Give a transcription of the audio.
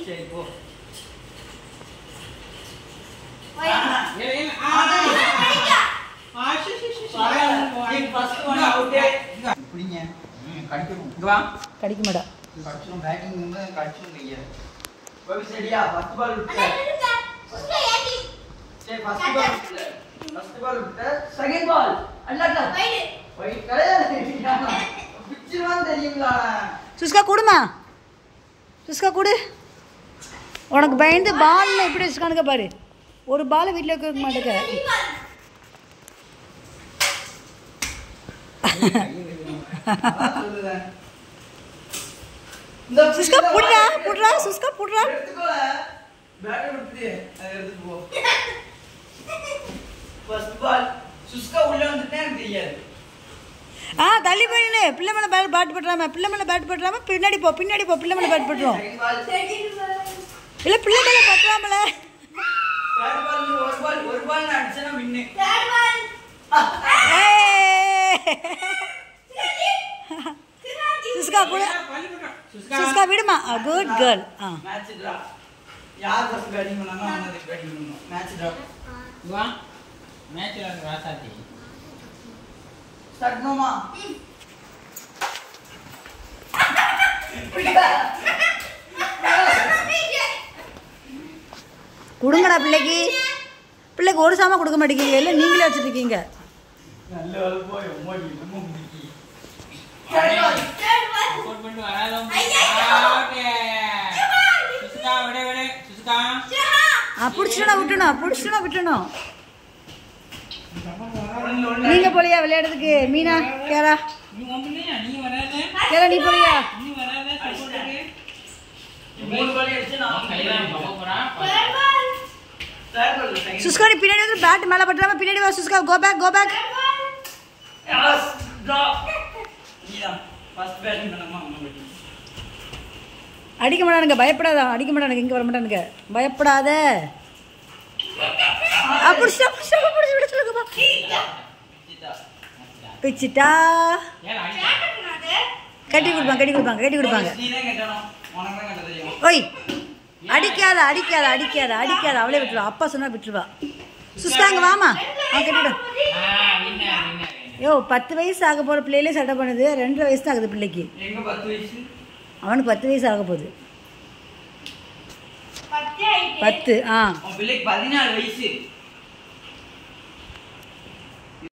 சரி போ Wait. ஏய், ஏய், ஆ, படிக்கா. ஆ, ஷி, ஷி, ஷி, ஷி. ஃபர்ஸ்ட் ஒன் அவுட் பிடிங்க ம், கடிச்சிரும் இங்க வா கடிக்க மாட்டா கடிச்சிரும் பேட்டிங் வந்து கடிச்சிரும் கைய கோபி சரியா ஃபர்ஸ்ட் பால் விட்ட அண்ணா, நில்லுங்க. உள்ள ஏத்தி. சரி ஃபர்ஸ்ட் பால் விட்ட ஃபர்ஸ்ட் பால் விட்ட செகண்ட் பால் அல்லாட்டா Wait. போய் கிடையாது பிச்சிருவான்னு தெரியுங்களா சுஸ்கா கொடுமா சுஸ்கா கொடு உனக்கு பயந்து பாலில் எப்படி வச்சுக்கானுங்க பாரு ஒரு பால் வீட்டில் வைக்க மாட்டேங்க Second ball. அதான் சொல்லுவேன் இந்த சுஸ்கா புடுறா புடுறா சுஸ்கா புடுறா எடுத்துக்கோல பேட் விட்டுட்டு அதை எடுத்துட்டு போ ஃபர்ஸ்ட் பால் சுஸ்கா உள்ள வந்துட்டே எனக்கு தெரியாது ஆ தள்ளி போயிடு பிள்ளை மேலே பேட் பேட் பட்டுறாம பிள்ளை மேலே பேட் பட்டுறாம பின்னாடி போ பின்னாடி போ பிள்ளை மேலே பேட் பட்டுரும் செகண்ட் பால் Second ball. இல்லை பிள்ளை மேலே பட்டுறாமல தேர்ட் பால் ஒரு பால் ஒரு பால் நான் அடிச்சேன்னா வின்னு Third ball. சுஸ்கா கொடு பள்ளி போட்டோம். சுஸ்கா. சுஸ்கா விடுமா குட் கேர்ள் ஆ மேட்ச் ட்ரா யார் ஃபர்ஸ்ட் பேட்டிங் பண்ணாங்களோ அவங்க அதுக்கு பேட்டிங் பண்ணணும் மேட்ச் ட்ரா இங்க வா. மேட்ச்ல வந்து ராசாத்தி. ஸ்டார்ட் நோமா கொடுங்கடா பிள்ளைக்கு பிள்ளைக்கு ஒரு சாமா கொடுக்க மாட்டேங்கிறீங்க இல்லை நீங்களே வச்சுருக்கீங்க நல்ல வேலை போய் மோடி நம்ம முடிக்கி Third ball. Support பண்ணிட்டு வராதவங்க. ஐயா. Okay. சுஸ்கா, விடு, விடு. சுஸ்கா. ஆ பிடிச்சிட்டா விட்டணும் பிடிச்சிட்டா விட்டணும் ஒண்ணு ஒண்ணு நீங்க போலியா விளையாடுறதுக்கு மீனா கேரா நீ உன் பிள்ளையா? நீ வராத. கேரா நீ போலியா நீ வராத, support-க்கு. மூணு பால் அடிச்சு நான் அவன் கையில பக்க போறான். Third ball. Third ball second சுஸ்கா நீ பின்னாடி வந்து பேட் மேலே பட்டுறாம பின்னாடி வா சுஸ்கா go back go back Third ball. Yes draw நீதான் ஃபர்ஸ்ட் பேட்டிங் பண்ணமா அவங்க பேட்டிங் அடிக்க மாட்டானுங்க பயப்படாத அடிக்க மாட்டானுங்க இங்கே வர மாட்டானுங்க பயப்படாத ஆ, பிடிச்சிட்டா பிடிச்சிட்டா பிடிச்சி விட சொல்லுங்கப்பா பிச்சிட்டா ஏன் அடி? கேட்கக்கூடாது. கட்டி கொடுப்பாங்க கட்டி கொடுப்பாங்க கட்டி கொடுப்பாங்க நீ தான் கட்டணும் உனக்கு தான் கட்ட தெரியும் ஓய் அடிக்காத அடிக்காத அடிக்காத அடிக்காத அவளே விட்டுருவா அப்பா சொன்னா விட்டுருவா சுஸ்கா அங்கே வாமா அவன் கட்டிவிடு ஆ, winner, winner, winner. யோ பத்து வயசு ஆக போகிற பிள்ளையிலே சட்டை பண்ணுது ரெண்டரை வயசு தான் ஆகுது பிள்ளைக்கு எங்க பத்து வயசு அவனுக்கு பத்து வயசு ஆக போகுது பத்து ஆயிட்டு. பத்து ஆ உன் பிள்ளைக்கு பதினாலு வயசு